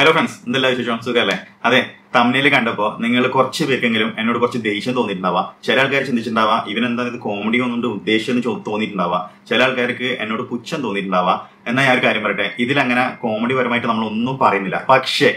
Hello friends എന്തെല്ലാം വിശേഷം സുഖമല്ലേ അതെ തമ്മിൽ കണ്ടപ്പോ നിങ്ങൾ കുറച്ച് പേർക്കെങ്കിലും എന്നോട് കുറച്ച് ദേഷ്യം തോന്നിയിട്ടുണ്ടാവാം ചില ആൾക്കാർ ചിന്തിച്ചിട്ടുണ്ടാവാം ഇവനെന്താ ഇത് കോമഡി ഒന്നുകൊണ്ട് ഉദ്ദേശം എന്ന് ചോ- തോന്നിയിട്ടുണ്ടാവാം ചില ആൾക്കാർക്ക് എന്നോട് പുച്ഛം തോന്നിയിട്ടുണ്ടാവാം എന്നാൽ ഞാൻ ഒരു കാര്യം പറയട്ടെ ഇതിലങ്ങനെ കോമഡി പരമായിട്ട് നമ്മൾ ഒന്നും പറയുന്നില്ല പക്ഷേ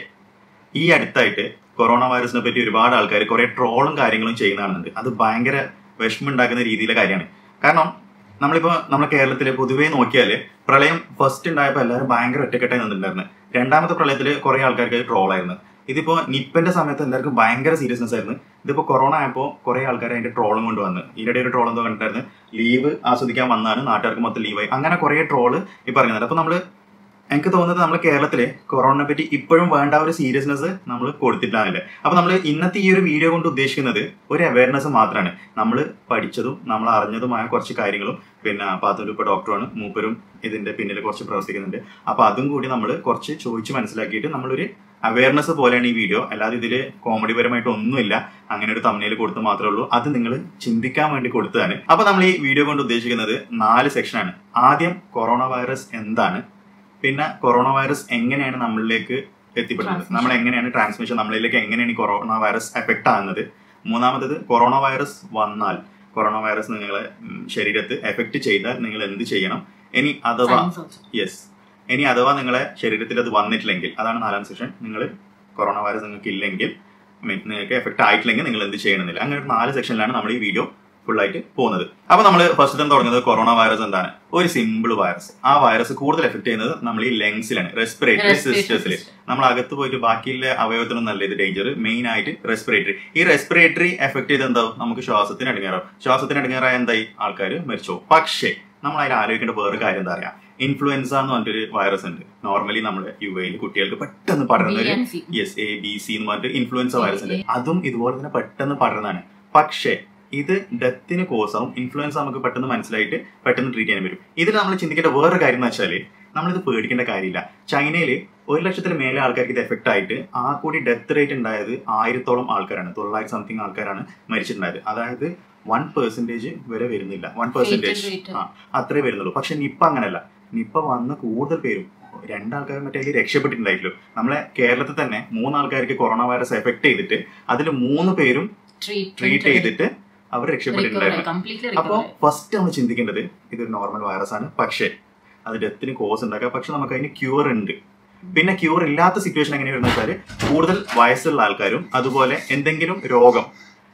ഈ അടുത്തായിട്ട് കൊറോണ വൈറസിനെ പറ്റി ഒരുപാട് ആൾക്കാർ കുറെ ട്രോളും കാര്യങ്ങളും ചെയ്യുന്നതാണുണ്ട് അത് ഭയങ്കര വിഷമമുണ്ടാക്കുന്ന രീതിയിലെ കാര്യമാണ് കാരണം നമ്മളിപ്പോ നമ്മുടെ കേരളത്തിൽ പൊതുവേ നോക്കിയാൽ പ്രളയം ഫസ്റ്റ് ഉണ്ടായപ്പോൾ എല്ലാവരും ഭയങ്കര ഒറ്റക്കെട്ടായി നിന്നിട്ടുണ്ടായിരുന്നു രണ്ടാമത്തെ പ്രളയത്തിൽ കുറെ ആൾക്കാർക്ക് ട്രോൾ ആയിരുന്നു ഇതിപ്പോ നിപ്പന്റെ സമയത്ത് എല്ലാവർക്കും ഭയങ്കര സീരിയസ്നെസ് ആയിരുന്നു ഇതിപ്പോ കൊറോണ ആയപ്പോൾ കുറെ ആൾക്കാർ അതിന്റെ ട്രോളും കൊണ്ട് വന്ന് ഇതിനിടെ ഒരു ട്രോൾ എന്തോ കണ്ടിട്ടായിരുന്നു ലീവ് ആസ്വദിക്കാൻ വന്നാണ് നാട്ടുകാർക്ക് മൊത്തം ലീവായി അങ്ങനെ കുറെ ട്രോള് ഈ പറയുന്നത് അപ്പൊ നമ്മള് എനിക്ക് തോന്നുന്നത് നമ്മൾ കേരളത്തില് കൊറോണയെ പറ്റി ഇപ്പോഴും വേണ്ട ഒരു സീരിയസ്നെസ് നമ്മൾ കൊടുത്തിട്ടില്ലാന്നില്ല അപ്പൊ നമ്മൾ ഇന്നത്തെ ഈ ഒരു വീഡിയോ കൊണ്ട് ഉദ്ദേശിക്കുന്നത് ഒരു അവയർനെസ് മാത്രമാണ് നമ്മൾ പഠിച്ചതും നമ്മൾ അറിഞ്ഞതുമായ കുറച്ച് കാര്യങ്ങളും പിന്നെ പാത്തൂർ ഇപ്പോൾ ഡോക്ടറാണ് മൂപ്പരും ഇതിന്റെ പിന്നിൽ കുറച്ച് പ്രവർത്തിക്കുന്നുണ്ട് അപ്പൊ അതും കൂടി നമ്മൾ കുറച്ച് ചോദിച്ച് മനസ്സിലാക്കിയിട്ട് നമ്മളൊരു അവയർനെസ് പോലെയാണ് ഈ വീഡിയോ അല്ലാതെ ഇതിൽ കോമഡി പരമായിട്ട് ഒന്നുമില്ല അങ്ങനെ ഒരു തമ്മിൽ കൊടുത്ത് മാത്രമേ ഉള്ളൂ അത് നിങ്ങൾ ചിന്തിക്കാൻ വേണ്ടി കൊടുത്തതാണ് അപ്പൊ നമ്മൾ ഈ വീഡിയോ കൊണ്ട് ഉദ്ദേശിക്കുന്നത് നാല് സെക്ഷനാണ് ആദ്യം കൊറോണ വൈറസ് എന്താണ് പിന്നെ കൊറോണ വൈറസ് എങ്ങനെയാണ് നമ്മളിലേക്ക് എത്തിപ്പെടുന്നത് Transmission. നമ്മൾ എങ്ങനെയാണ് ട്രാൻസ്മിഷൻ നമ്മളിലേക്ക് എങ്ങനെയാണ് ഈ കൊറോണ വൈറസ് എഫക്ട് ആകുന്നത് മൂന്നാമത്തത് കൊറോണ വൈറസ് വന്നാൽ കൊറോണ വൈറസ് നിങ്ങളെ ഉം, ശരീരത്ത് എഫക്ട് ചെയ്താൽ നിങ്ങൾ എന്ത് ചെയ്യണം ഇനി അഥവാ Science also. യെസ് ഇനി അഥവാ നിങ്ങളെ ശരീരത്തിൽ അത് വന്നിട്ടില്ലെങ്കിൽ അതാണ് നാലാം സെഷൻ നിങ്ങൾ കൊറോണ വൈറസ് നിങ്ങൾക്ക് ഇല്ലെങ്കിൽ I mean, നിങ്ങൾക്ക് എഫക്ട് ആയിട്ടില്ലെങ്കിൽ നിങ്ങൾ എന്ത് ചെയ്യണമെന്നില്ല അങ്ങനെ ഒരു നാല് സെക്ഷനിലാണ് നമ്മൾ ഈ വീഡിയോ ഫുൾ ആയിട്ട് പോകുന്നത് അപ്പൊ നമ്മൾ ഫസ്റ്റ് തന്നെ തുടങ്ങുന്നത് കൊറോണ വൈറസ് എന്താണ് ഒരു സിമ്പിൾ വൈറസ് ആ വൈറസ് കൂടുതൽ എഫക്ട് ചെയ്യുന്നത് നമ്മൾ ഈ ലങ്സിലാണ് റെസ്പിറേറ്ററി Respiratory സിസ്റ്റത്തിൽ system. നമ്മൾ അകത്ത് പോയിട്ട് ബാക്കിയുള്ള അവയവത്തിനും നല്ല ഇത് ഡേഞ്ചർ മെയിൻ ആയിട്ട് റെസ്പിറേറ്ററി ഈ റെസ്പിറേറ്ററി എഫക്ട് ചെയ്ത് എന്താവും നമുക്ക് ശ്വാസത്തിന് അടങ്ങാറാവും ശ്വാസത്തിന് അടങ്ങാറായ എന്തായി ആൾക്കാർ മരിച്ചു പോകും. പക്ഷേ നമ്മൾ അതിൽ ആലോചിക്കേണ്ട വേറെ കാര്യം എന്താ പറയാ ഇൻഫ്ലുവൻസ എന്ന് പറഞ്ഞിട്ടൊരു വൈറസ് ഉണ്ട് നോർമലി നമ്മുടെ യു എയിൽ കുട്ടികൾക്ക് പെട്ടെന്ന് പടരുന്ന ഒരു BNC. Yes A B C എന്ന് പറഞ്ഞിട്ട് ഇൻഫ്ലുവൻസ A, വൈറസ് ഉണ്ട് A. അതും ഇതുപോലെ തന്നെ പെട്ടെന്ന് പടരുന്നതാണ് പക്ഷേ ഇത് ഡെത്തിന് കോസ് ആവും ഇൻഫ്ലുവൻസ് നമുക്ക് പെട്ടെന്ന് മനസ്സിലായിട്ട് പെട്ടെന്ന് ട്രീറ്റ് ചെയ്യാൻ പറ്റും ഇതിൽ നമ്മൾ ചിന്തിക്കേണ്ട വേറെ കാര്യം എന്ന് വെച്ചാൽ നമ്മളിത് പേടിക്കേണ്ട കാര്യമില്ല ചൈനയിൽ ഒരു ലക്ഷത്തിൽ മേലെ ആൾക്കാർക്ക് ഇത് എഫക്ട് ആയിട്ട് ആ കൂടി ഡെത്ത് റേറ്റ് ഉണ്ടായത് ആയിരത്തോളം ആൾക്കാരാണ് തൊള്ളായിരം സംതിങ് ആൾക്കാരാണ് മരിച്ചിട്ടുണ്ടായത് അതായത് വൺ പെർസെന്റേജ് വരെ വരുന്നില്ല വൺ പെർസെന്റേജ് Fatal rate. ആ അത്രേ വരുന്നുള്ളൂ പക്ഷെ നിപ്പ അങ്ങനല്ല നിപ്പ വന്ന് കൂടുതൽ പേരും രണ്ടാൾക്കാർ മറ്റേ അതിൽ രക്ഷപ്പെട്ടിട്ടുണ്ടായിട്ടുള്ളൂ നമ്മളെ കേരളത്തിൽ തന്നെ മൂന്നാൾക്കാർക്ക് കൊറോണ വൈറസ് എഫക്ട് ചെയ്തിട്ട് അതിൽ മൂന്ന് പേരും Treat- ട്രീറ്റ് treat- ചെയ്തിട്ട് അവർ recover രക്ഷപ്പെട്ടിട്ടുണ്ടായിരുന്നു ആയി, completely അപ്പോൾ recover ആയി. ഫസ്റ്റ് നമ്മൾ ചിന്തിക്കേണ്ടത് ഇതൊരു നോർമൽ വൈറസ് ആണ് പക്ഷേ അത് ഡെത്തിന് കോസ് ഉണ്ടാക്കാം പക്ഷെ നമുക്ക് അതിന് ക്യൂർ ഉണ്ട് പിന്നെ ക്യൂർ ഇല്ലാത്ത സിറ്റുവേഷൻ എങ്ങനെ വരുന്ന വെച്ചാൽ കൂടുതൽ വയസ്സുള്ള ആൾക്കാരും അതുപോലെ എന്തെങ്കിലും രോഗം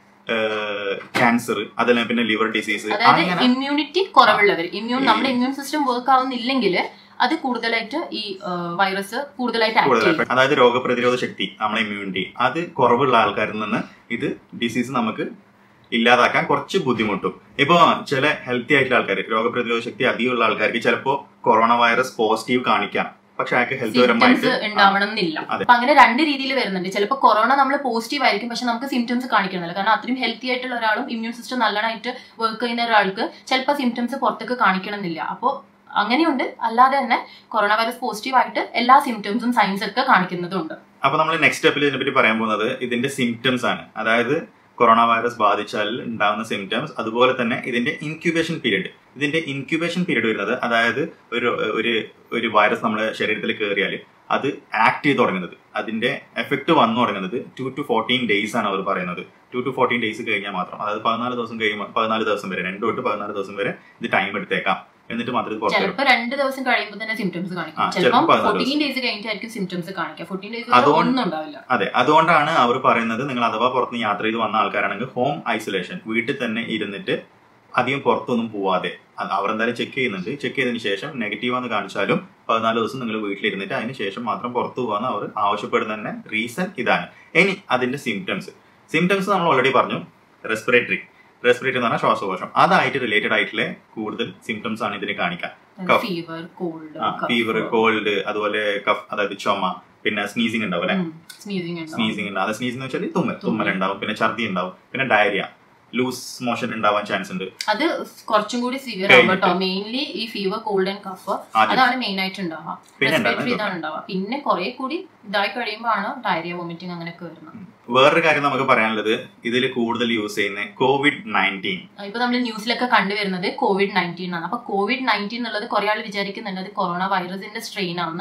ക്യാൻസർ അതല്ല പിന്നെ ലിവർ ഡിസീസ് അതായത് അങ്ങനെ ഇമ്മ്യൂണിറ്റി കുറവുള്ളവർ ഇമ്മ്യൂൺ ഈ- നമ്മുടെ ഇമ്മ്യൂൺ സിസ്റ്റം വർക്ക് ആവുന്നില്ലെങ്കിൽ അത് കൂടുതലായിട്ട് ഈ വൈറസ് കൂടുതലായിട്ട് ആക്ട് കൂടുതൽ ചെയ്യും അതായത് രോഗപ്രതിരോധ ശക്തി നമ്മളെ ഇമ്മ്യൂണിറ്റി അത് കുറവുള്ള ആൾക്കാരിൽ നിന്ന് ഇത് ഡിസീസ് നമുക്ക് ഇല്ലാതാക്കാൻ കുറച്ച് ബുദ്ധിമുട്ടും ഇപ്പോ ചില ഹെൽത്തി ആയിട്ടുള്ള ആൾക്കാർ രോഗപ്രതിരോധ ശക്തി അധികമുള്ള ആൾക്കാർക്ക് ചിലപ്പോ കൊറോണ വൈറസ് പോസിറ്റീവ് കാണിക്കാം പക്ഷെ അയാൾക്ക് ഹെൽത്ത് സിംറ്റംസ് പരമായിട്ട് ഉണ്ടാവണം എന്നില്ല അതെ. അപ്പൊ അങ്ങനെ രണ്ട് രീതിയിൽ വരുന്നുണ്ട് ചിലപ്പോൾ കൊറോണ നമ്മൾ പോസിറ്റീവ് ആയിരിക്കും പക്ഷെ നമുക്ക് സിംറ്റംസ് കാണിക്കണമെന്നില്ല കാരണം അത്രയും ഹെൽത്തി ആയിട്ടുള്ള ഒരാളും ഇമ്മ്യൂൺ സിസ്റ്റം നല്ലതായിട്ട് വർക്ക് ചെയ്യുന്ന ഒരാൾക്ക് ചിലപ്പോൾ സിംറ്റംസ് പുറത്തേക്ക് കാണിക്കണമെന്നില്ല അപ്പോൾ അങ്ങനെയുണ്ട് അല്ലാതെ തന്നെ കൊറോണ വൈറസ് പോസിറ്റീവ് ആയിട്ട് എല്ലാ സിംറ്റംസും സയൻസ് ഒക്കെ കാണിക്കുന്നതുണ്ട് അപ്പൊ നമ്മൾ നെക്സ്റ്റ് സ്റ്റെപ്പിൽ ഇതിനെപ്പറ്റി പറയാൻ പോകുന്നത് ഇതിന്റെ സിംറ്റംസ് ആണ് അതായത് കൊറോണ വൈറസ് ബാധിച്ചാൽ ഉണ്ടാകുന്ന സിംറ്റംസ് അതുപോലെ തന്നെ ഇതിന്റെ ഇൻക്യുബേഷൻ പീരീഡ് ഇതിന്റെ ഇൻക്യുബേഷൻ പീരീഡ് വരുന്നത് അതായത് ഒരു ഒരു ഒരു വൈറസ് നമ്മുടെ ശരീരത്തിൽ കയറിയാൽ അത് ആക്ട് ചെയ്ത് തുടങ്ങുന്നത് അതിന്റെ എഫക്ട് വന്നു തുടങ്ങുന്നത് ടു ടു ഫോർട്ടീൻ ഡേയ്സ് ആണ് അവർ പറയുന്നത് ടു ടു ഫോർട്ടീൻ ഡേയ്സ് കഴിഞ്ഞാൽ മാത്രം അതായത് പതിനാല് ദിവസം കഴിയുമ്പോൾ പതിനാല് ദിവസം വരെ രണ്ട് തൊട്ട് പതിനാല് ദിവസം വരെ ഇത് ടൈം എടുത്തേക്കാം എന്നിട്ട് മാത്രമേ ഇത് പുറത്തു വരൂ ചിലപ്പോൾ രണ്ട് ദിവസം കഴിയുമ്പോൾ തന്നെ സിംറ്റംസ് ആ, കാണിക്കും ചിലപ്പോൾ ചിലപ്പോൾ പതിനാല് ഫോർട്ടീൻ ഡേയ്സ് കഴിഞ്ഞിട്ടായിരിക്കും സിംറ്റംസ് കാണിക്കുക ഫോർട്ടീൻ ഡേയ്സ് അതുകൊണ്ട് ഒന്നും ഉണ്ടാവില്ല അതെ അതുകൊണ്ടാണ് അവർ പറയുന്നത് നിങ്ങൾ അഥവാ പുറത്തുനിന്ന് യാത്ര ചെയ്ത് വന്ന ആൾക്കാരാണെങ്കിൽ ഹോം ഐസൊലേഷൻ വീട്ടിൽ തന്നെ ഇരുന്നിട്ട് അധികം പുറത്തൊന്നും പോവാതെ അത് അവർ എന്തായാലും ചെക്ക് ചെയ്യുന്നുണ്ട് ചെക്ക് ചെയ്തതിന് ശേഷം നെഗറ്റീവ് ആണെന്ന് കാണിച്ചാലും പതിനാല് ദിവസം നിങ്ങൾ വീട്ടിലിരുന്നിട്ട് അതിന് ശേഷം മാത്രം പുറത്തു പോകാന്ന് അവർ ആവശ്യപ്പെടുന്ന തന്നെ റീസൺ ഇതാണ് ഇനി അതിന്റെ സിംറ്റംസ് സിംറ്റംസ് നമ്മൾ ഓൾറെഡി പറഞ്ഞു റെസ്പിറേറ്ററി റെസ്പിറേറ്ററി എന്ന് പറഞ്ഞാൽ ശ്വാസകോശം അതായിട്ട് റിലേറ്റഡ് ആയിട്ടുള്ള കൂടുതൽ സിംറ്റംസ് ആണ് ഇതിന് കാണിക്കുക Cough. Fever cold fever cold അതുപോലെ കഫ് അതായത് ചുമ പിന്നെ സ്നീസിങ് ഉണ്ടാവും അല്ലെ സ്നീസിങ് സ്നീസിങ് ഉണ്ടാവും അത് സ്നീസിംഗ് വെച്ചാൽ തുമ്മൽ തുമ്മൽ ഉണ്ടാവും പിന്നെ ഛർദി ഉണ്ടാവും പിന്നെ ഡയറിയ ലൂസ് മോഷൻ ഉണ്ടാവാൻ ചാൻസ് ഉണ്ട് അത് കുറച്ചും കൂടി സിവിയർ കഴിഞ്ഞിട്ട്. ആവും കേട്ടോ മെയിൻലി ഈ ഫീവർ കോൾഡ് ആൻഡ് കഫ് ആദ്യം അതാണ് മെയിൻ ആയിട്ട് ഉണ്ടാവുക പിന്നെ റെസ്പിറേറ്ററി ഉണ്ടാവുക ഇതാണ് ഉണ്ടാവുക പിന്നെ കുറെ കൂടി ഇതായി കഴിയുമ്പോൾ ആണ് ഡയറിയ വോമിറ്റിംഗ് അങ്ങനെയൊക്കെ വരുന്നത് വേറൊരു കാര്യം നമുക്ക് പറയാനുള്ളത് ഇതിൽ കൂടുതൽ യൂസ് ചെയ്യുന്ന കോവിഡ് നയൻറ്റീൻ ഇപ്പൊ നമ്മൾ ന്യൂസിലൊക്കെ കണ്ടുവരുന്നത് കോവിഡ് നയൻറ്റീൻ ആണ് അപ്പൊ കോവിഡ് നയൻറ്റീൻ എന്നുള്ളത് കുറെ ആൾ വിചാരിക്കുന്നുണ്ട് അത് കൊറോണ വൈറസിന്റെ സ്ട്രെയിൻ ആണെന്ന്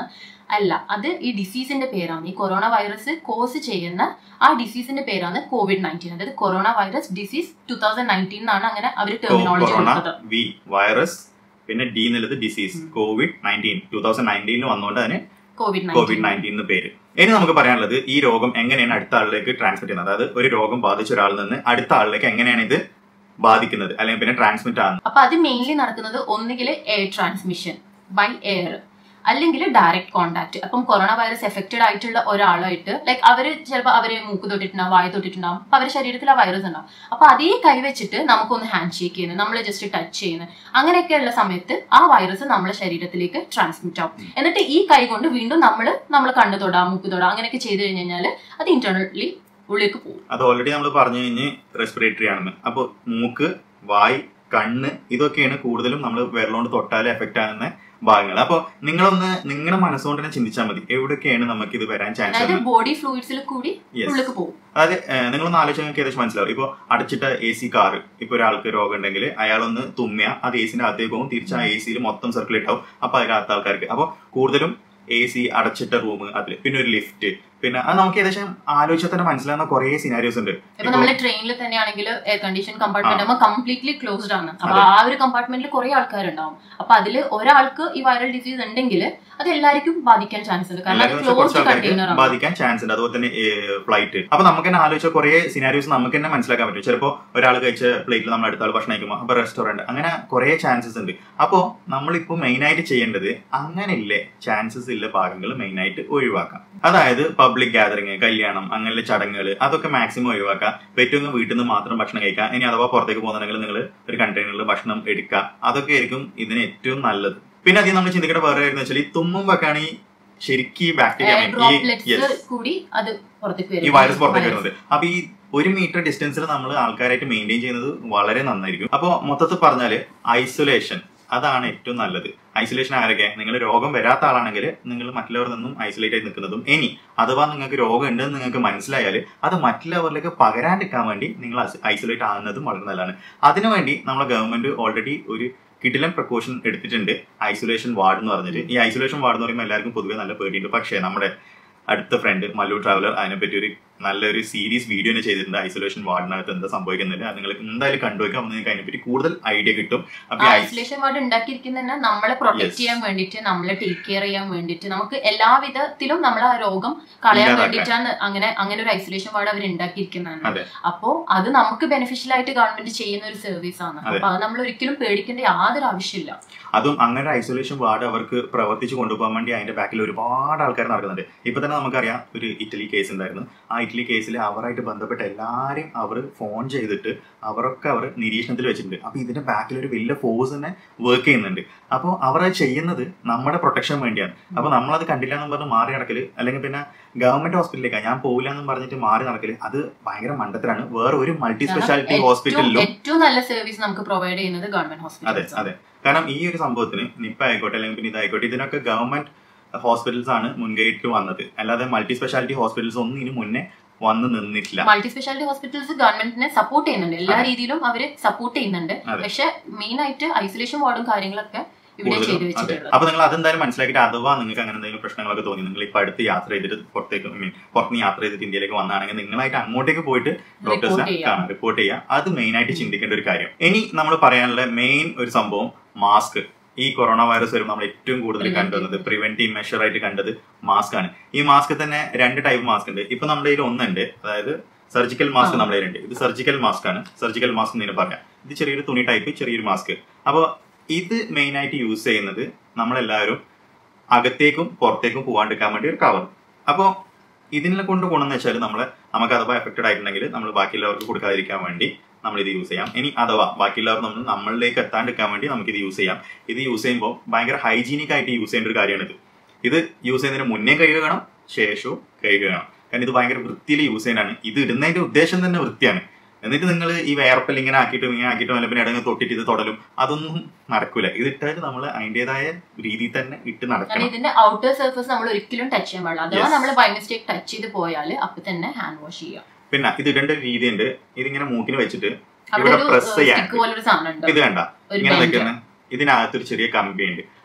അല്ല അത് ഈ ഡിസീസിന്റെ പേരാണ് ഈ കൊറോണ വൈറസ് കോസ് ചെയ്യുന്ന ആ ഡിസീസിന്റെ പേരാണ് കോവിഡ് നയൻറ്റീൻ അതായത് corona virus disease two thousand nineteen എന്നാണ് അങ്ങനെ അവർ ടെർമിനോളജി കൊറോണ കൊടുത്തത് വി വൈറസ് പിന്നെ ഡി എന്നുള്ളത് ഡിസീസ് ഉം. കോവിഡ് നയൻറ്റീൻ ടൂ തൗസൻഡ് നയൻറ്റീനിൽ വന്നുകൊണ്ട് അതിന് കോവിഡ് കോവിഡ് നയൻറ്റീൻ എന്ന് പേര് ഇനി നമുക്ക് പറയാനുള്ളത് ഈ രോഗം എങ്ങനെയാണ് അടുത്ത ആളിലേക്ക് ട്രാൻസ്മിറ്റ് ചെയ്യുന്നത് അതായത് ഒരു രോഗം ബാധിച്ച ഒരാളിൽ നിന്ന് അടുത്ത ആളിലേക്ക് എങ്ങനെയാണ് ഇത് ബാധിക്കുന്നത് അല്ലെങ്കിൽ പിന്നെ ട്രാൻസ്മിറ്റ് ആകുന്നത് അപ്പൊ അത് മെയിൻലി നടക്കുന്നത് ഒന്നുകിൽ എയർ ട്രാൻസ്മിഷൻ ബൈ എയർ അല്ലെങ്കിൽ ഡയറക്റ്റ് കോണ്ടാക്ട് അപ്പം കൊറോണ വൈറസ് എഫക്റ്റഡ് ആയിട്ടുള്ള ഒരാളായിട്ട് ലൈക്ക് അവര് ചിലപ്പോൾ അവര് മൂക്ക് തൊട്ടിട്ടുണ്ടാവും വായ തൊട്ടിട്ടുണ്ടാവും അപ്പൊ അവരുടെ ശരീരത്തിൽ ആ വൈറസ് ഉണ്ടാവും അപ്പൊ അതേ കൈവച്ചിട്ട് നമുക്കൊന്ന് ഹാൻഡ് ഷേക്ക് ചെയ്യുന്നത് നമ്മൾ ജസ്റ്റ് ടച്ച് ചെയ്യുന്നത് അങ്ങനെയൊക്കെയുള്ള സമയത്ത് ആ വൈറസ് നമ്മുടെ ശരീരത്തിലേക്ക് ട്രാൻസ്മിറ്റ് ആവും എന്നിട്ട് ഈ കൈ കൊണ്ട് വീണ്ടും നമ്മൾ നമ്മൾ കണ്ണു തൊടാം മൂക്ക് തൊടാം അങ്ങനെയൊക്കെ ചെയ്ത് കഴിഞ്ഞ് കഴിഞ്ഞാൽ അത് ഇന്റേണലി ഉള്ളിലേക്ക് പോകും അത് ഓൾറെഡി നമ്മൾ പറഞ്ഞു കഴിഞ്ഞ് റെസ്പിറേറ്ററി ആണെന്ന് അപ്പോൾ മൂക്ക് വായ് കണ്ണ് ഇതൊക്കെയാണ് കൂടുതലും നമ്മൾ വിരലോണ്ട് തൊട്ടാൽ എഫക്റ്റ് ആകുന്ന ഭാഗങ്ങൾ അപ്പോൾ നിങ്ങളൊന്ന് നിങ്ങളുടെ മനസ്സുകൊണ്ട് തന്നെ ചിന്തിച്ചാൽ മതി എവിടെയൊക്കെയാണ് നമുക്ക് ഇത് വരാൻ ചാൻസ് അതായത് ബോഡി ഫ്ലൂയിഡ്സിൽ കൂടി Yes. ഉള്ളിലേക്ക് പോകും അതായത് ഏഹ്, നിങ്ങളൊന്ന് ആലോചിച്ച് നിങ്ങൾക്ക് ഏകദേശം മനസ്സിലാവും ഇപ്പോൾ അടച്ചിട്ട എ സി കാറ് ഇപ്പൊ ഒരാൾക്ക് രോഗം ഉണ്ടെങ്കിൽ അയാളൊന്ന് തുമ്മിയ അത് എ സിന്റെ അകത്തേക്ക് പോകും തിരിച്ച് ആ എ സിയിൽ മൊത്തം സർക്കുലേറ്റ് ആവും അപ്പൊ അതിനകത്ത് ആൾക്കാർക്ക് അപ്പോൾ കൂടുതലും എ സി അടച്ചിട്ട റൂം അതിൽ പിന്നെ ഒരു ലിഫ്റ്റ് പിന്നെ അത് നമുക്ക് ഏകദേശം ആലോചിച്ചാൽ തന്നെ മനസ്സിലാവുന്ന കുറേ സിനാരിയോസ് ഉണ്ട് ഇപ്പൊ നമ്മൾ ട്രെയിനിൽ തന്നെയാണെങ്കിൽ എയർ കണ്ടീഷൻ കമ്പാർട്ട്മെന്റ് ആകുമ്പോൾ കംപ്ലീറ്റ്ലി ക്ലോസ്ഡ് ആണ് അപ്പൊ ആ ഒരു കമ്പാർട്ട്മെന്റിൽ കുറെ ആൾക്കാരുണ്ടാവും അപ്പൊ അതിൽ ഒരാൾക്ക് ഈ വൈറൽ ഡിസീസ് ഉണ്ടെങ്കിൽ അത് എല്ലാവർക്കും ബാധിക്കാൻ ചാൻസ് ഉണ്ട് കാരണം അത് എല്ലാവരും കുറച്ച് ക്ലോസ്ഡ് ആൾക്കാർക്ക് കണ്ടെയ്നർ ആണ് ബാധിക്കാൻ ചാൻസ് ഉണ്ട് അതുപോലെ തന്നെ ഫ്ലൈറ്റ് അപ്പൊ നമുക്ക് തന്നെ ആലോചിച്ച കുറെ സിനാരിയോസ് നമുക്ക് തന്നെ മനസ്സിലാക്കാൻ പറ്റും ചിലപ്പോൾ ഒരാൾ കഴിച്ച പ്ലേറ്റിൽ നമ്മൾ അടുത്ത ആൾ ഭക്ഷണം കഴിക്കുമ്പോൾ അപ്പൊ റെസ്റ്റോറന്റ് അങ്ങനെ കുറെ ചാൻസസ് ഉണ്ട് അപ്പോൾ നമ്മളിപ്പോൾ മെയിൻ ആയിട്ട് ചെയ്യേണ്ടത് അങ്ങനെയില്ലേ ചാൻസസ് ഇല്ല ഭാഗങ്ങൾ മെയിൻ ആയിട്ട് ഒഴിവാക്കാം അതായത് പബ്ലിക് ഗാദറിങ് കല്യാണം അങ്ങനെയുള്ള ചടങ്ങുകൾ അതൊക്കെ മാക്സിമം ഒഴിവാക്കാം പറ്റുമെങ്കിൽ വീട്ടിൽ നിന്ന് മാത്രം ഭക്ഷണം കഴിക്കാം ഇനി അഥവാ പുറത്തേക്ക് പോകുന്നുണ്ടെങ്കിൽ നിങ്ങൾ ഒരു കണ്ടെയ്നറിൽ ഭക്ഷണം എടുക്കുക അതൊക്കെ ആയിരിക്കും ഇതിന് ഏറ്റവും നല്ലത് പിന്നെ അധികം നമ്മൾ ചിന്തിക്കേണ്ട വേറെ കാര്യം എന്ന് വെച്ചാൽ ഈ തുമ്മുമ്പൊക്കെയാണ് ഈ ശരിക്കും ഈ എയർ ബാക്ടീരിയ ഈ ഡ്രോപ്ലെറ്റ്സ് yes, കൂടി അത് പുറത്തേക്ക് ഈ വരും വൈറസ് പുറത്തേക്ക് വരുന്നത് അപ്പൊ ഈ ഒരു മീറ്റർ ഡിസ്റ്റൻസിൽ നമ്മൾ ആൾക്കാരായിട്ട് മെയിൻറ്റെയിൻ ചെയ്യുന്നത് വളരെ നന്നായിരിക്കും അപ്പോൾ മൊത്തത്തിൽ പറഞ്ഞാല് ഐസൊലേഷൻ അതാണ് ഏറ്റവും നല്ലത് ഐസൊലേഷൻ ആരൊക്കെ നിങ്ങൾ രോഗം വരാത്ത ആളാണെങ്കിൽ നിങ്ങൾ മറ്റുള്ളവരിൽ നിന്നും ഐസൊലേറ്റ് ആയി നിൽക്കുന്നതും ഇനി അഥവാ നിങ്ങൾക്ക് രോഗം ഉണ്ടെന്ന് നിങ്ങൾക്ക് മനസ്സിലായാൽ അത് മറ്റുള്ളവരിലേക്ക് പകരാണ്ടിരിക്കാൻ വേണ്ടി നിങ്ങൾ ഐസൊലേറ്റ് ആകുന്നതും വളരെ നല്ലതാണ് അതിനുവേണ്ടി നമ്മളെ ഗവൺമെന്റ് ഓൾറെഡി ഒരു കിടിലൻ പ്രിക്കോഷൻ എടുത്തിട്ടുണ്ട് ഐസൊലേഷൻ വാർഡ് എന്ന് പറഞ്ഞിട്ട് ഈ ഐസൊലേഷൻ വാർഡ് എന്ന് പറയുമ്പോൾ എല്ലാവർക്കും പൊതുവെ നല്ല പേടിയുണ്ട് പക്ഷേ നമ്മുടെ അടുത്ത ഫ്രണ്ട് മല്ലു ട്രാവലർ അതിനെപ്പറ്റി ഒരു നല്ലൊരു സീരീസ് വീഡിയോ തന്നെ ചെയ്തിട്ടുണ്ട് ഐസൊലേഷൻ വാർഡിനകത്ത് എന്താ സംഭവിക്കുന്നില്ല അത് നിങ്ങൾ എന്തായാലും കണ്ടുവെക്കാം അപ്പൊ നിങ്ങൾക്ക് അതിനെപ്പറ്റി കൂടുതൽ ഐഡിയ കിട്ടും അപ്പൊ ഈ ഐസ് ഐസൊലേഷൻ വാർഡ് ഉണ്ടാക്കിയിരിക്കുന്ന തന്നെ നമ്മളെ പ്രൊട്ടക്ട് Yes. ചെയ്യാൻ വേണ്ടിയിട്ട് നമ്മളെ ടേക്ക് കെയർ ചെയ്യാൻ വേണ്ടിയിട്ട് നമുക്ക് എല്ലാവിധത്തിലും നമ്മളെ ആ രോഗം കളയാൻ ഇല്ലാതാക്കാൻ. വേണ്ടിയിട്ടാണ് അങ്ങനെ അങ്ങനെ ഒരു ഐസൊലേഷൻ വാർഡ് അവർ ഉണ്ടാക്കിയിരിക്കുന്നതാണ് അതെ. അപ്പോ അത് നമുക്ക് ബെനിഫിഷ്യൽ ആയിട്ട് ഗവൺമെന്റ് ചെയ്യുന്ന ഒരു സർവീസ് ആണ് അതെ. അപ്പൊ അത് നമ്മൾ ഒരിക്കലും പേടിക്കേണ്ട യാതൊരു ആവശ്യമില്ല അതും അങ്ങനെ ഐസൊലേഷൻ വാർഡ് അവർക്ക് പ്രവർത്തിച്ച് കൊണ്ടുപോകാൻ വേണ്ടി അതിന്റെ ബാക്കിൽ ഒരുപാട് ആൾക്കാർ നടക്കുന്നുണ്ട് ഇപ്പൊ തന്നെ നമുക്കറിയാം ഒരു ഇറ്റലി കേസ് ഉണ്ടായിരുന്നു ആ ഇറ്റലി കേസിൽ അവരായിട്ട് ബന്ധപ്പെട്ട എല്ലാവരും അവർ ഫോൺ ചെയ്തിട്ട് അവരൊക്കെ അവർ നിരീക്ഷണത്തിൽ വെച്ചിട്ടുണ്ട് അപ്പൊ ഇതിന്റെ ബാക്കിൽ ഒരു വലിയ ഫോഴ്സ് തന്നെ വർക്ക് ചെയ്യുന്നുണ്ട് അപ്പോൾ അവർ അത് ചെയ്യുന്നത് നമ്മുടെ പ്രൊട്ടക്ഷൻ വേണ്ടിയാണ് അപ്പൊ നമ്മളത് കണ്ടില്ല എന്ന് പറഞ്ഞ് മാറി നടക്കല് അല്ലെങ്കിൽ പിന്നെ ഗവൺമെന്റ് ഹോസ്പിറ്റലിലേക്കാണ് ഞാൻ പോകില്ല എന്ന് പറഞ്ഞിട്ട് മാറി നടക്കല് അത് ഭയങ്കര മണ്ടത്തിലാണ് വേറെ ഒരു മൾട്ടി സ്പെഷ്യാലിറ്റി ഏറ്റവും ഹോസ്പിറ്റലിലും ഏറ്റവും നല്ല സർവീസ് നമുക്ക് പ്രൊവൈഡ് ചെയ്യുന്നത് ഗവൺമെന്റ് അതെ ഹോസ്പിറ്റൽസ് അതെ കാരണം ഈ ഒരു സംഭവത്തിന് നിപ്പ ആയിക്കോട്ടെ അല്ലെങ്കിൽ പിന്നെ ഇതായിക്കോട്ടെ ഇതിനൊക്കെ ഗവൺമെന്റ് ഹോസ്പിറ്റൽസ് ആണ് മുൻകൈയിട്ട് വന്നത് അല്ലാതെ മൾട്ടി സ്പെഷ്യാലിറ്റി ഹോസ്പിറ്റൽസ് ഒന്നും ഇതിന് മുന്നേ വന്ന് നിന്നിട്ടില്ല മൾട്ടി സ്പെഷ്യാലിറ്റി ഹോസ്പിറ്റൽസ് ഗവൺമെന്റിനെ സപ്പോർട്ട് ചെയ്യുന്നുണ്ട് എല്ലാ അതെ. രീതിയിലും അവര് സപ്പോർട്ട് ചെയ്യുന്നുണ്ട് അതെ. പക്ഷെ മെയിൻ ആയിട്ട് ഐസൊലേഷൻ വാർഡും കാര്യങ്ങളൊക്കെ ഇവിടെ ചെയ്തു കൂടുതലും അതെ വെച്ചിട്ടുള്ളത് അപ്പൊ നിങ്ങൾ അതെന്തായാലും മനസ്സിലാക്കിയിട്ട് അഥവാ നിങ്ങൾക്ക് അങ്ങനെ എന്തെങ്കിലും പ്രശ്നങ്ങളൊക്കെ തോന്നി നിങ്ങൾ ഇപ്പൊ അടുത്ത് യാത്ര ചെയ്തിട്ട് പുറത്തേക്ക് ഐ മീൻ പുറത്ത് യാത്ര ചെയ്തിട്ട് ഇന്ത്യയിലേക്ക് വന്നാണെങ്കിൽ നിങ്ങളായിട്ട് അങ്ങോട്ടേക്ക് പോയിട്ട് ഡോക്ടേഴ്സിനെ Report ചെയ്യാം. കാണാം റിപ്പോർട്ട് ചെയ്യുക അത് മെയിൻ ആയിട്ട് ചിന്തിക്കേണ്ട ഒരു കാര്യം ഇനി നമ്മൾ പറയാനുള്ള മെയിൻ ഒരു സംഭവം മാസ്ക് ഈ കൊറോണ വൈറസ് വരുമ്പോൾ നമ്മൾ ഏറ്റവും കൂടുതൽ Preventive. കണ്ടുവന്നത് പ്രിവെന്റീവ് മെഷർ ആയിട്ട് കണ്ടത് മാസ്ക് ആണ് ഈ മാസ്ക് തന്നെ രണ്ട് ടൈപ്പ് മാസ്ക് ഉണ്ട് ഇപ്പൊ നമ്മുടെ കയ്യിൽ ഒന്നുണ്ട് അതായത് സർജിക്കൽ മാസ്ക് ആ. നമ്മുടെ കയ്യിലുണ്ട് ഇത് സർജിക്കൽ മാസ്ക് ആണ് സർജിക്കൽ മാസ്ക് എന്ന് പറയാം ഇത് ചെറിയൊരു തുണി ടൈപ്പ് ചെറിയൊരു മാസ്ക് അപ്പോൾ ഇത് മെയിൻ ആയിട്ട് യൂസ് ചെയ്യുന്നത് നമ്മളെല്ലാവരും അകത്തേക്കും പുറത്തേക്കും പോകാണ്ടിരിക്കാൻ വേണ്ടി ഒരു കവർ അപ്പോൾ ഇതിനെ കൊണ്ട് ഗുണം എന്ന് വെച്ചാൽ നമ്മളെ നമുക്ക് അഥവാ എഫക്റ്റഡ് ആയിട്ടുണ്ടെങ്കിൽ നമ്മൾ ബാക്കിയുള്ളവർക്ക് കൊടുക്കാതിരിക്കാൻ വേണ്ടി നമ്മൾ ഇത് യൂസ് ചെയ്യാം ഇനി അഥവാ ബാക്കിയുള്ളവർ നമ്മൾ നമ്മളിലേക്ക് എത്താണ്ടിരിക്കാൻ വേണ്ടി നമുക്ക് ഇത് യൂസ് ചെയ്യാം ഇത് യൂസ് ചെയ്യുമ്പോൾ ഭയങ്കര ഹൈജീനിക് ആയിട്ട് യൂസ് ചെയ്യേണ്ട ഒരു കാര്യമാണിത് ഇത് യൂസ് ചെയ്യുന്നതിന് മുന്നേ കഴുകണം ശേഷവും കഴുകണം കാരണം ഇത് ഭയങ്കര വൃത്തിയിൽ യൂസ് ചെയ്യാനാണ് ഇത് ഇടുന്നതിന്റെ ഉദ്ദേശം തന്നെ വൃത്തിയാണ് എന്നിട്ട് നിങ്ങൾ ഈ വേർപ്പൽ ഇങ്ങനെ ആക്കിയിട്ടും ഇങ്ങനെ ആക്കിയിട്ടും അല്ലെങ്കിൽ പിന്നെ ഇടങ്ങ് തൊട്ടിട്ട് ഇത് തൊടലും അതൊന്നും നടക്കൂല ഇത് ഇട്ടാൽ നമ്മൾ അതിൻ്റെതായ രീതിയിൽ തന്നെ ഇട്ട് കാരണം നടക്കണം ഇതിന്റെ ഔട്ടർ സർഫസ് നമ്മൾ ഒരിക്കലും ടച്ച് ചെയ്യാൻ പാടില്ല അഥവാ Yes. നമ്മൾ ബൈ മിസ്റ്റേക്ക് ടച്ച് ചെയ്ത് പോയാൽ അപ്പൊ തന്നെ ഹാൻഡ് വാഷ് ചെയ്യാം പിന്നെ ഇത് ഇടേണ്ട ഒരു രീതിയുണ്ട് ഇതിങ്ങനെ മൂക്കിന് വെച്ചിട്ട് അവിടെ ഇവിടെ ഒരു press ചെയ്യാൻ. സ്റ്റിക്ക് പോലെ ഒരു സാധനം ഉണ്ട് ഇത് കണ്ട ഒരു ഇങ്ങനെ bend. നിൽക്കുന്ന ഇതിനകത്തൊരു ചെറിയ കമ്പി ഉണ്ട്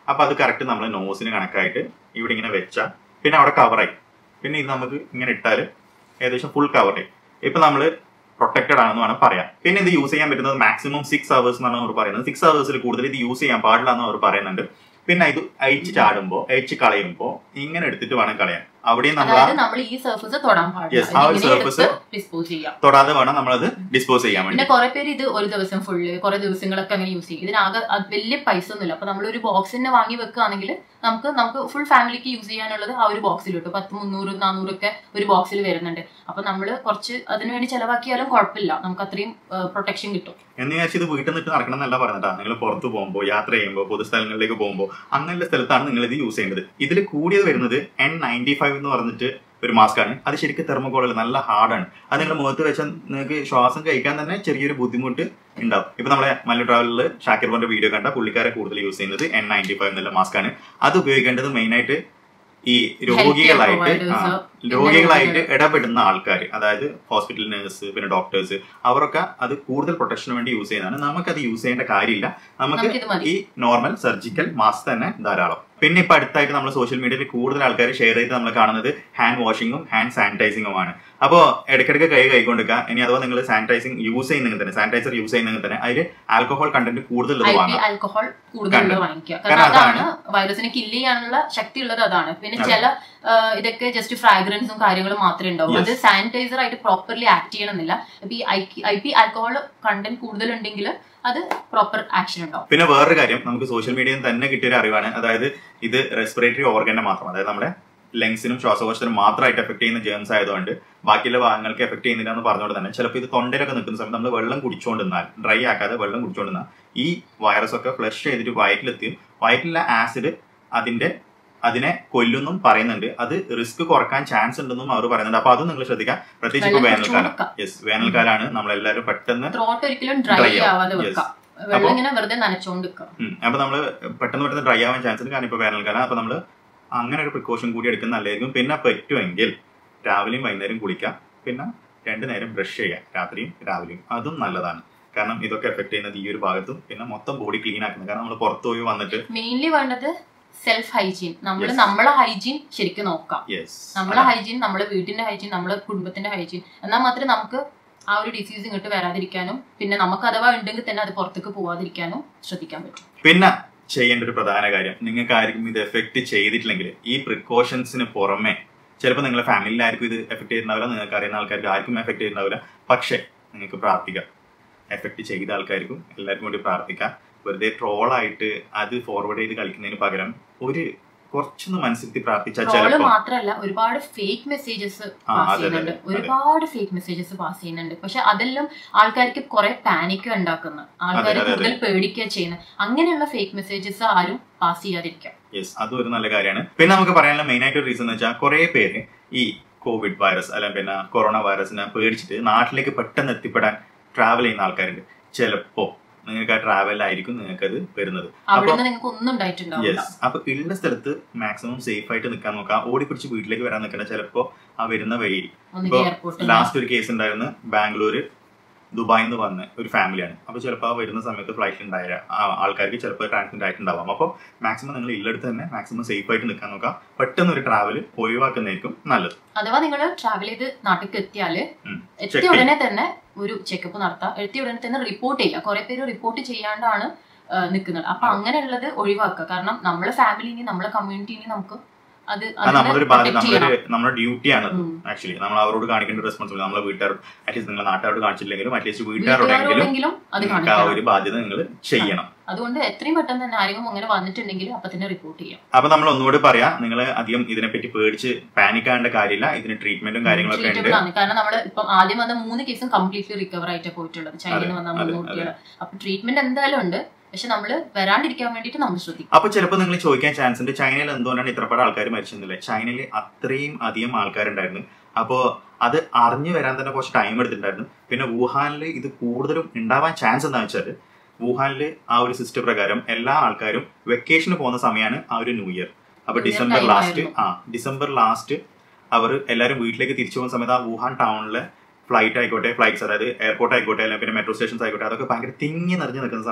അപ്പൊ അത് കറക്റ്റ് നമ്മൾ നോസിന് കണക്കായിട്ട് ഇവിടെ ഇങ്ങനെ വെച്ചാൽ പിന്നെ അവിടെ കവറായി പിന്നെ ഇത് നമുക്ക് ഇങ്ങനെ ഇട്ടാൽ ഏകദേശം ഫുൾ കവർ ചെയ്യും ഇപ്പൊ നമ്മൾ പ്രൊട്ടക്റ്റഡ് ആണെന്ന് വേണം പറയാം പിന്നെ ഇത് യൂസ് ചെയ്യാൻ പറ്റുന്നത് മാക്സിമം സിക്സ് അവേഴ്സ് എന്നാണ് അവർ പറയുന്നത് സിക്സ് അവേഴ്സിൽ കൂടുതൽ ഇത് യൂസ് ചെയ്യാൻ പാടില്ല എന്ന് അവർ പറയുന്നുണ്ട് പിന്നെ ഇത് അഴിച്ച് ചാടുമ്പോൾ അഴിച്ച് കളയുമ്പോൾ ഇങ്ങനെ എടുത്തിട്ട് വേണം കളയാൻ അവിടെയും നമ്മൾ ആ അതായത് നമ്മൾ ഈ സർഫസ് തൊടാൻ Yes, ആ ഒരു surface- ഡിസ്പോസ് ചെയ്യാം തൊടാതെ വേണം നമ്മളത് ഡിസ്പോസ് ചെയ്യാൻ വേണ്ടി പിന്നെ കുറെ പേര് ഇത് ഒരു ദിവസം ഫുള്ള് കുറെ ദിവസങ്ങളൊക്കെ അങ്ങനെ യൂസ് ചെയ്യും ഇതിനാകെ അത് വലിയ പൈസ ഒന്നുമില്ല അപ്പൊ നമ്മൾ ഒരു ബോക്സ് തന്നെ വാങ്ങി വെക്കുകയാണെങ്കിൽ നമുക്ക് നമുക്ക് ഫുൾ ഫാമിലിക്ക് യൂസ് ചെയ്യാനുള്ളത് ആ ഒരു ബോക്സിൽ കിട്ടും പത്ത് മുന്നൂറ് നാനൂറൊക്കെ ഒരു ബോക്സിൽ വരുന്നുണ്ട് അപ്പൊ നമ്മൾ കുറച്ച് അതിനു വേണ്ടി ചെലവാക്കിയാലും കുഴപ്പമില്ല നമുക്ക് അത്രയും പ്രൊട്ടക്ഷൻ കിട്ടും എന്ന് വിചാരിച്ച് ഇത് വീട്ടിൽ നിന്നിട്ട് നടക്കണം എന്നല്ല പറഞ്ഞിട്ടാ നിങ്ങൾ പുറത്ത് പോകുമ്പോൾ യാത്ര ചെയ്യുമ്പോൾ പൊതുസ്ഥലങ്ങളിലേക്ക് പോകുമ്പോൾ അങ്ങനെയുള്ള സ്ഥലത്താണ് നിങ്ങൾ ഇത് യൂസ് ചെയ്യേണ്ടത് ഇതിൽ കൂടിയത് വരുന്നത് എൻ നയൻറ്റി ഫൈവ് എന്ന് പറഞ്ഞിട്ട് ഒരു മാസ്ക് ആണ് അത് ശരിക്കും തെർമോകോളിൽ നല്ല ഹാർഡാണ് അത് നിങ്ങൾ മുഖത്ത് വെച്ചാൽ നിങ്ങൾക്ക് ശ്വാസം കഴിക്കാൻ തന്നെ ചെറിയൊരു ബുദ്ധിമുട്ട് ഉണ്ടാവും ഇപ്പൊ നമ്മളെ മല്ലു ട്രാവലിൽ ഷാക്കിർ ഖാന്റെ വീഡിയോ കണ്ട പുള്ളിക്കാരെ കൂടുതൽ യൂസ് ചെയ്യുന്നത് എൻ നയൻറ്റി ഫൈവ് എന്നുള്ള മാസ്ക് ആണ് അത് ഉപയോഗിക്കേണ്ടത് മെയിൻ ആയിട്ട് ഈ രോഗികളായിട്ട് providers, ആ, പിന്നെ രോഗികളായിട്ട് ഇടപെടുന്ന ആൾക്കാർ അതായത് ഹോസ്പിറ്റൽ നേഴ്സ് പിന്നെ ഡോക്ടേഴ്സ് അവരൊക്കെ അത് കൂടുതൽ പ്രൊട്ടക്ഷന് വേണ്ടി യൂസ് ചെയ്യുന്നതാണ് നമുക്കത് യൂസ് ചെയ്യേണ്ട കാര്യമില്ല നമുക്ക് നമുക്കിത് മതി ഈ നോർമൽ സർജിക്കൽ മാസ്ക് തന്നെ ധാരാളം പിന്നെ ഇപ്പൊ അടുത്തായിട്ട് നമ്മൾ സോഷ്യൽ മീഡിയയിൽ കൂടുതൽ ആൾക്കാർ ഷെയർ ചെയ്ത് നമ്മൾ കാണുന്നത് ഹാൻഡ് വാഷിങ്ങും ഹാൻഡ് സാനിറ്റൈസിങ്ങും ആണ് അപ്പോൾ ഇടയ്ക്കിടയ്ക്ക് കൈ കൈകൊണ്ടിരിക്കുക ഇനി അഥവാ നിങ്ങൾ സാനിറ്റൈസിങ് യൂസ് ചെയ്യുന്നെങ്കിൽ തന്നെ സാനിറ്റൈസർ യൂസ് ചെയ്യുന്നെങ്കിൽ തന്നെ അതിൽ ആൽക്കഹോൾ കണ്ടന്റ് കൂടുതൽ ഐ പി വാങ്ങാം ആൽക്കഹോൾ കൂടുതലുള്ളത് വാങ്ങിക്കുക കാരണം കാരണം അതാണ് അതാണ് വൈറസിനെ കില്ല് ചെയ്യാനുള്ള ശക്തി ഉള്ളത് അതാണ് പിന്നെ അതെ. ചില ആ, ഇതൊക്കെ ജസ്റ്റ് ഫ്രാഗ്രൻസും കാര്യങ്ങളും മാത്രമേ ഉണ്ടാവും Yes. അത് സാനിറ്റൈസർ ആയിട്ട് പ്രോപ്പർലി ആക്ട് ചെയ്യണമെന്നില്ല അപ്പൊ ഈ ഐ പി ആൽക്കഹോൾ കണ്ടന്റ് കൂടുതലുണ്ടെങ്കിൽ അത് പ്രോപ്പർ ആക്ഷൻ ഉണ്ടാവും പിന്നെ വേറൊരു കാര്യം നമുക്ക് സോഷ്യൽ മീഡിയയിൽ തന്നെ കിട്ടിയൊരു അറിവാണ് അതായത് ഇത് റെസ്പിറേറ്ററി ഓർഗനെ മാത്രം അതായത് നമ്മുടെ ലങ്സിനും ശ്വാസകോശത്തിനും മാത്രമായിട്ട് എഫക്ട് ചെയ്യുന്ന ജേംസ് ആയതുകൊണ്ട് ബാക്കിയുള്ള ഭാഗങ്ങൾക്ക് എഫക്ട് ചെയ്യുന്നില്ല എന്ന് പറഞ്ഞുകൊണ്ട് തന്നെ ചിലപ്പോൾ ഇത് തൊണ്ടയിലൊക്കെ നിൽക്കുന്ന സമയത്ത് നമ്മൾ വെള്ളം കുടിച്ചുകൊണ്ടിരുന്നാൽ ഡ്രൈ ആക്കാതെ വെള്ളം കുടിച്ചുകൊണ്ടിരുന്നാൽ ഈ വൈറസ് ഒക്കെ ഫ്ലഷ് ചെയ്തിട്ട് വയറ്റിലെത്തി വയറ്റിലെ ആസിഡ് അതിന്റെ അതിനെ കൊല്ലുന്നും പറയുന്നുണ്ട് അത് റിസ്ക് കുറക്കാൻ ചാൻസ് ഉണ്ടെന്നും അവർ പറയുന്നുണ്ട് അപ്പൊ അതും നിങ്ങൾ ശ്രദ്ധിക്കാം പ്രത്യേകിച്ച് ഇപ്പൊ വെള്ളം വേനൽക്കാലം കുറച്ചുകൂടെ യെസ് വേനൽക്കാലാണ് നമ്മളെല്ലാവരും പെട്ടെന്ന് ത്രോട്ട് ഒരിക്കലും ഡ്രൈ Dry ആവും. ആവാതെ Yes. വെക്കാം അപ്പൊ- വെള്ളം ഇങ്ങനെ വെറുതെ നനച്ചോണ്ട് വെക്കുക ഉം. അപ്പൊ നമ്മള് പെട്ടെന്ന് പെട്ടെന്ന് ഡ്രൈ ആവാൻ ചാൻസ് ഉണ്ട് കാരണം ഇപ്പൊ വേനൽക്കാലം അപ്പൊ നമ്മള് അങ്ങനെ ഒരു പ്രിക്കോഷൻ കൂടി എടുക്കുന്ന നല്ലതായിരിക്കും പിന്നെ പറ്റുമെങ്കിൽ രാവിലെയും വൈകുന്നേരം കുളിക്കാം പിന്നെ രണ്ടു നേരം ബ്രഷ് ചെയ്യാം രാത്രിയും രാവിലെയും അതും നല്ലതാണ് കാരണം ഇതൊക്കെ എഫക്ട് ചെയ്യുന്നത് ഈ ഒരു ഭാഗത്തും പിന്നെ മൊത്തം ബോഡി ക്ലീൻ ആക്കുന്നത് കാരണം നമ്മൾ പുറത്തു പോയി വന്നിട്ട് മെയിൻലി വേണ്ടത് സെൽഫ് ഹൈജീൻ നമ്മൾ Yes. നമ്മളെ ഹൈജീൻ ശരിക്കും നോക്കാം യെസ് നമ്മളെ ഹൈജീൻ നമ്മളെ വീട്ടിന്റെ ഹൈജീൻ നമ്മളെ കുടുംബത്തിന്റെ ഹൈജീൻ എന്നാൽ മാത്രമേ നമുക്ക് ആ ഒരു ഡിസീസ് ഇങ്ങോട്ട് വരാതിരിക്കാനും പിന്നെ നമുക്ക് അഥവാ ഉണ്ടെങ്കിൽ തന്നെ അത് പുറത്തേക്ക് പോവാതിരിക്കാനും ശ്രദ്ധിക്കാൻ പറ്റും പിന്നെ ചെയ്യേണ്ട ഒരു പ്രധാന കാര്യം നിങ്ങൾക്ക് ആർക്കും ഇത് എഫക്ട് ചെയ്തിട്ടില്ലെങ്കിൽ ഈ പ്രിക്കോഷൻസിന് പുറമെ ചിലപ്പോൾ നിങ്ങളുടെ ഫാമിലിയിൽ ആർക്കും ഇത് എഫക്ട് ചെയ്തിട്ടുണ്ടാവില്ല നിങ്ങൾക്ക് അറിയുന്ന ആൾക്കാർക്ക് ആർക്കും എഫക്ട് ചെയ്തിട്ടുണ്ടാവില്ല പക്ഷേ നിങ്ങൾക്ക് പ്രാർത്ഥിക്കാം എഫക്ട് ചെയ്ത ആൾക്കാർക്കും എല്ലാവർക്കും വേണ്ടി പ്രാർത്ഥിക്കാം വെറുതെ ട്രോളായിട്ട് അത് ഫോർവേഡ് ചെയ്ത് കളിക്കുന്നതിന് പകരം ഒരു കുറച്ചൊന്ന് മനസ്സിരുത്തി പ്രാർത്ഥിച്ചാൽ ട്രോള് ചിലപ്പോൾ മാത്രമല്ല ഒരുപാട് ഫേക്ക് മെസ്സേജസ് ആ, പാസ് അതെ, ചെയ്യുന്നുണ്ട് അതെ, അതെ. ഒരുപാട് ഫേക്ക് മെസ്സേജസ് പാസ് ചെയ്യുന്നുണ്ട് പക്ഷെ അതെല്ലാം ആൾക്കാർക്ക് കുറെ പാനിക് ഉണ്ടാക്കുന്ന ആൾക്കാർ അതെ, അതെ. കൂടുതൽ പേടിക്കുക ചെയ്യുന്നത് അങ്ങനെയുള്ള ഫേക്ക് മെസ്സേജസ് ആരും പാസ് ചെയ്യാതിരിക്കാം യെസ് അതും ഒരു നല്ല കാര്യമാണ് പിന്നെ നമുക്ക് പറയാനുള്ള മെയിൻ ആയിട്ട് റീസൺ എന്ന് വെച്ചാൽ കുറെ പേര് ഈ കോവിഡ് വൈറസ് അല്ലെങ്കിൽ പിന്നെ കൊറോണ വൈറസിനെ പേടിച്ചിട്ട് നാട്ടിലേക്ക് പെട്ടെന്ന് എത്തിപ്പെടാൻ ട്രാവൽ ചെയ്യുന്ന ആൾക്കാരുണ്ട് ചിലപ്പോ നിങ്ങൾക്ക് ആ ട്രാവലിലായിരിക്കും നിങ്ങൾക്ക് അത് വരുന്നത് അവിടെ അപ്പൊ നിന്ന് നിങ്ങൾക്ക് ഒന്നും ഉണ്ടായിട്ടുണ്ടാവില്ല യെസ് അപ്പൊ ഉള്ള സ്ഥലത്ത് മാക്സിമം സേഫ് ആയിട്ട് നിൽക്കാൻ നോക്കാം ഓടിപ്പിടിച്ച് വീട്ടിലേക്ക് വരാൻ നിൽക്കണ്ട ചിലപ്പോ ആ വരുന്ന വഴി ഒന്നുകിൽ ഇപ്പൊ എയർപോർട്ടിൽ ലാസ്റ്റ് ഒരു കേസ് ഉണ്ടായിരുന്നു ബാംഗ്ലൂര് ദുബായിൽ നിന്ന് വന്ന ഒരു ഫാമിലിയാണ് അപ്പൊ ചിലപ്പോൾ ആ വരുന്ന സമയത്ത് ഫ്ലൈറ്റ് ഉണ്ടായ ആ ആൾക്കാർക്ക് ചിലപ്പോൾ ട്രാൻസ്മിറ്റ് ആയിട്ടുണ്ടാവാം അപ്പോൾ മാക്സിമം നിങ്ങൾ ഇല്ലടുത്ത് തന്നെ മാക്സിമം സേഫ് ആയിട്ട് നിൽക്കാൻ നോക്കാം പെട്ടെന്ന് ഒരു ട്രാവൽ ഒഴിവാക്കുന്നതായിരിക്കും നല്ലത് അഥവാ നിങ്ങൾ ട്രാവൽ ചെയ്ത് നാട്ടിലേക്ക് എത്തിയാല് ഉം. എത്തിയ Check ഉടനെ തന്നെ ഒരു ചെക്കപ്പ് നടത്താം എത്തിയ ഉടനെ തന്നെ റിപ്പോർട്ട് ചെയ്യുക കുറെ പേര് റിപ്പോർട്ട് ചെയ്യാണ്ടാണ് ആ, നിൽക്കുന്നത് അപ്പൊ അങ്ങനെയുള്ളത് ഒഴിവാക്കുക കാരണം നമ്മളെ ഫാമിലിനെ നമ്മളെ കമ്മ്യൂണിറ്റിനെ നമുക്ക് അത് അത് അതിനെ നമ്മളൊരു ബാധ്യത protect നമ്മളൊരു ചെയ്യണം. നമ്മുടെ ഡ്യൂട്ടിയാണ് ഉം. ആക്ച്വലി നമ്മൾ അവരോട് കാണിക്കേണ്ട റെസ്പോൺസിബിലിറ്റി നമ്മളെ വീട്ടുകാർ അറ്റ്ലീസ്റ്റ് നിങ്ങൾ നാട്ടുകാരോട് കാണിച്ചില്ലെങ്കിലും അറ്റ്ലീസ്റ്റ് വീട്ടുകാരോടെങ്കിലും വീട്ടുകാരോടെങ്കിലും അത് നിങ്ങൾക്ക് ആ കാണിക്കണം ഒരു ബാധ്യത നിങ്ങൾ ചെയ്യണം അതുകൊണ്ട് എത്രയും പെട്ടെന്ന് തന്നെ ആരെങ്കിലും അങ്ങനെ വന്നിട്ടുണ്ടെങ്കിൽ അപ്പൊ തന്നെ റിപ്പോർട്ട് ചെയ്യാം അപ്പൊ നമ്മൾ ഒന്നുകൂടി പറയാം നിങ്ങൾ അധികം ഇതിനെപ്പറ്റി പേടിച്ച് പാനിക് ആവേണ്ട കാര്യമില്ല ഇതിന് ട്രീറ്റ്മെന്റും കാര്യങ്ങളൊക്കെ ഉണ്ട് ട്രീറ്റബിൾ ആണ് കാരണം നമ്മൾ ഇപ്പം ആദ്യം വന്ന മൂന്ന് കേസും കംപ്ലീറ്റ്ലി റിക്കവർ ആയിട്ട് പോയിട്ടുള്ളത് ചൈനയിൽ നിന്ന് വന്ന അതെ, മൂന്ന് കുട്ടികൾ അപ്പൊ ട്രീറ്റ്മെന്റ് എന്തായാലും ഉണ്ട് പക്ഷെ നമ്മൾ വരാണ്ടിരിക്കാൻ വേണ്ടിയിട്ട് നമ്മൾ ശ്രദ്ധിക്കും അപ്പൊ ചിലപ്പോൾ നിങ്ങൾ ചോദിക്കാൻ ചാൻസ് ഉണ്ട് ചൈനയിൽ എന്തുകൊണ്ടാണ് ഇത്രപാട് ആൾക്കാർ മരിച്ചെന്നില്ല ചൈനയിൽ അത്രയും അധികം ആൾക്കാരുണ്ടായിരുന്നു അപ്പോ അത് അറിഞ്ഞു വരാൻ തന്നെ കുറച്ച് ടൈം എടുത്തിട്ടുണ്ടായിരുന്നു പിന്നെ വുഹാനിൽ ഇത് കൂടുതലും ഉണ്ടാവാൻ ചാൻസ് എന്താണെന്ന് വെച്ചാൽ വുഹാനിൽ ആ ഒരു സിസ്റ്റം പ്രകാരം എല്ലാ ആൾക്കാരും വെക്കേഷന് പോകുന്ന സമയമാണ് ആ ഒരു ന്യൂ ഇയർ അപ്പൊ New Year December time last ആയിരുന്നു. ആ ഡിസംബർ ലാസ്റ്റ് അവർ എല്ലാവരും വീട്ടിലേക്ക് തിരിച്ചു പോകുന്ന സമയത്ത് ആ വുഹാൻ ടൗണിലെ ഫ്ലൈറ്റ് ആയിക്കോട്ടെ ഫ്ലൈറ്റ്സ് അതായത് എയർപോർട്ട് ആയിക്കോട്ടെ അല്ലെങ്കിൽ പിന്നെ മെട്രോ സ്റ്റേഷൻസ് ആയിക്കോട്ടെ അതൊക്കെ ഭയങ്കര തിങ്ങി നിറഞ്ഞു നിൽക്കുന്ന സമയമാണ്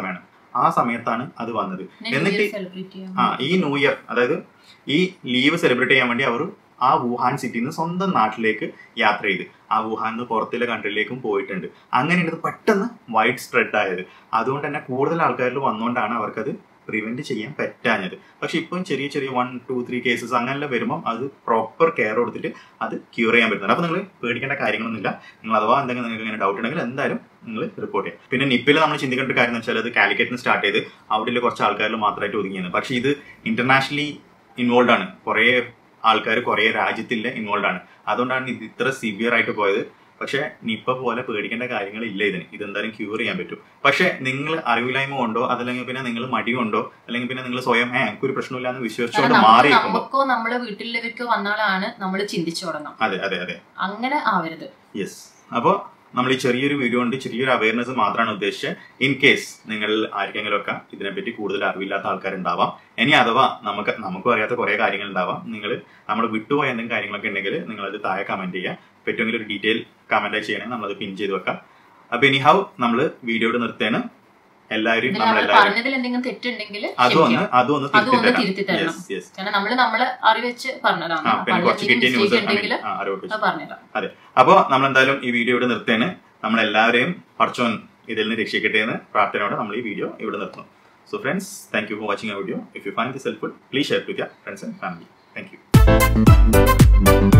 ആ സമയത്താണ് അത് വന്നത് പിന്നെ എന്നിട്ട് സെലിബ്രേറ്റ് ചെയ്യാം ആ ഈ ന്യൂ ഇയർ അതായത് ഈ ലീവ് സെലിബ്രേറ്റ് ചെയ്യാൻ വേണ്ടി അവർ ആ വുഹാൻ സിറ്റിയിൽ നിന്ന് സ്വന്തം നാട്ടിലേക്ക് യാത്ര ചെയ്ത് ആ വുഹാൻ നിന്ന് പുറത്തുള്ള കൺട്രിയിലേക്കും പോയിട്ടുണ്ട് അങ്ങനെയാണ് ഇത് പെട്ടെന്ന് വൈഡ് സ്പ്രെഡ് ആയത് അതുകൊണ്ട് തന്നെ കൂടുതൽ ആൾക്കാരിൽ വന്നുകൊണ്ടാണ് അവർക്കത് പ്രിവെന്റ് ചെയ്യാൻ പറ്റാഞ്ഞത് പക്ഷെ ഇപ്പം ചെറിയ ചെറിയ വൺ ടു ത്രീ കേസസ് അങ്ങനെയുള്ള വരുമ്പോൾ അത് പ്രോപ്പർ കെയർ കൊടുത്തിട്ട് അത് ക്യൂർ ചെയ്യാൻ പറ്റുന്നുണ്ട് അപ്പോൾ നിങ്ങൾ പേടിക്കേണ്ട കാര്യങ്ങളൊന്നുമില്ല നിങ്ങൾ അഥവാ എന്തെങ്കിലും നിങ്ങൾക്ക് ഇങ്ങനെ ഡൗട്ട് ഉണ്ടെങ്കിൽ എന്തായാലും നിങ്ങൾ റിപ്പോർട്ട് ചെയ്യാം പിന്നെ നിപ്പിൽ നമ്മൾ ചിന്തിക്കേണ്ട ഒരു കാര്യം എന്ന് വെച്ചാൽ അത് കാലിക്കറ്റിന് സ്റ്റാർട്ട് ചെയ്ത് അവിടെയുള്ള കുറച്ച് ആൾക്കാരിൽ മാത്രമായിട്ട് ഒതുങ്ങിയത് പക്ഷേ ഇത് ഇന്റർനാഷണലി ഇൻവോൾവ് ആണ് കുറേ ആൾക്കാർ കുറേ രാജ്യത്തിൽ ഇൻവോൾവ് ആണ് അതുകൊണ്ടാണ് ഇത് ഇത്ര സിവിയർ ആയിട്ട് പോയത് പക്ഷെ നിപ്പ പോലെ പേടിക്കേണ്ട കാര്യങ്ങളില്ല ഇതിന് ഇതെന്തായാലും ക്യൂർ ചെയ്യാൻ പറ്റും പക്ഷെ നിങ്ങൾ അറിവില്ലായ്മ കൊണ്ടോ അതല്ലെങ്കിൽ പിന്നെ നിങ്ങൾ മടി കൊണ്ടോ അല്ലെങ്കിൽ പിന്നെ നിങ്ങൾ സ്വയം ഏ എനിക്കൊരു പ്രശ്നമില്ല എന്ന് വിശ്വസിച്ചുകൊണ്ട് കാരണം മാറി നമുക്ക് നിൽക്കുമ്പോൾ നമുക്കോ നമ്മളെ വീട്ടിലേക്കോ വന്നാലാണ് നമ്മൾ ചിന്തിച്ചു തുടങ്ങാം അതെ അതെ അതെ അങ്ങനെ ആവരുത് യെസ് അപ്പോൾ നമ്മൾ ഈ ചെറിയൊരു വീഡിയോ കൊണ്ട് ചെറിയൊരു അവയർനെസ് മാത്രമാണ് ഉദ്ദേശിച്ചത് ഇൻ കേസ് നിങ്ങൾ ആർക്കെങ്കിലും ഒക്കെ ഇതിനെപ്പറ്റി കൂടുതൽ അറിവില്ലാത്ത ആൾക്കാരുണ്ടാവാം ഇനി അഥവാ നമുക്ക് നമുക്കും അറിയാത്ത കുറേ കാര്യങ്ങൾ ഉണ്ടാവാം നിങ്ങൾ നമ്മൾ വിട്ടുപോയ എന്തെങ്കിലും കാര്യങ്ങളൊക്കെ ഉണ്ടെങ്കിൽ നിങ്ങളത് താഴെ കമന്റ് ചെയ്യുക പറ്റുമെങ്കിൽ ഒരു ഡീറ്റെയിൽ കമന്റ് ചെയ്യണമെങ്കിൽ നമ്മളത് പിൻ ചെയ്ത് വെക്കാം അപ്പൊ ഇനി ഹൗ നമ്മൾ വീഡിയോയുടെ നിർത്തേണ് എല്ലാവരും ഇതിൽ നമ്മൾ നമ്മളെല്ലാവരും പറഞ്ഞതിൽ എന്തെങ്കിലും തെറ്റുണ്ടെങ്കിൽ അതും ഒന്ന് ക്ഷമിക്കാം. അതും ഒന്ന് അതും ഒന്ന് തിരുത്തി തിരുത്തി തരാം തരണം. യെസ് യെസ് കാരണം നമ്മള് നമ്മളെ അറിവെച്ച് പറഞ്ഞതാണ് ആ പിന്നെ കുറച്ച് കിട്ടിയ ന്യൂസ് ഉണ്ടെങ്കിൽ അറിവ് അത് പറഞ്ഞുതരാം അപ്പോൾ നമ്മൾ എന്തായാലും ഈ വീഡിയോ ഇവിടെ നിർത്തേന് നമ്മളെല്ലാവരെയും പഠിച്ചോൻ ഇതിൽ നിന്ന് രക്ഷിക്കട്ടെ എന്ന് പ്രാർത്ഥനയോടെ നമ്മൾ ഈ വീഡിയോ ഇവിടെ നിർത്തുന്നു so friends thank you for watching video if you find this helpful please share with your friends and family thank U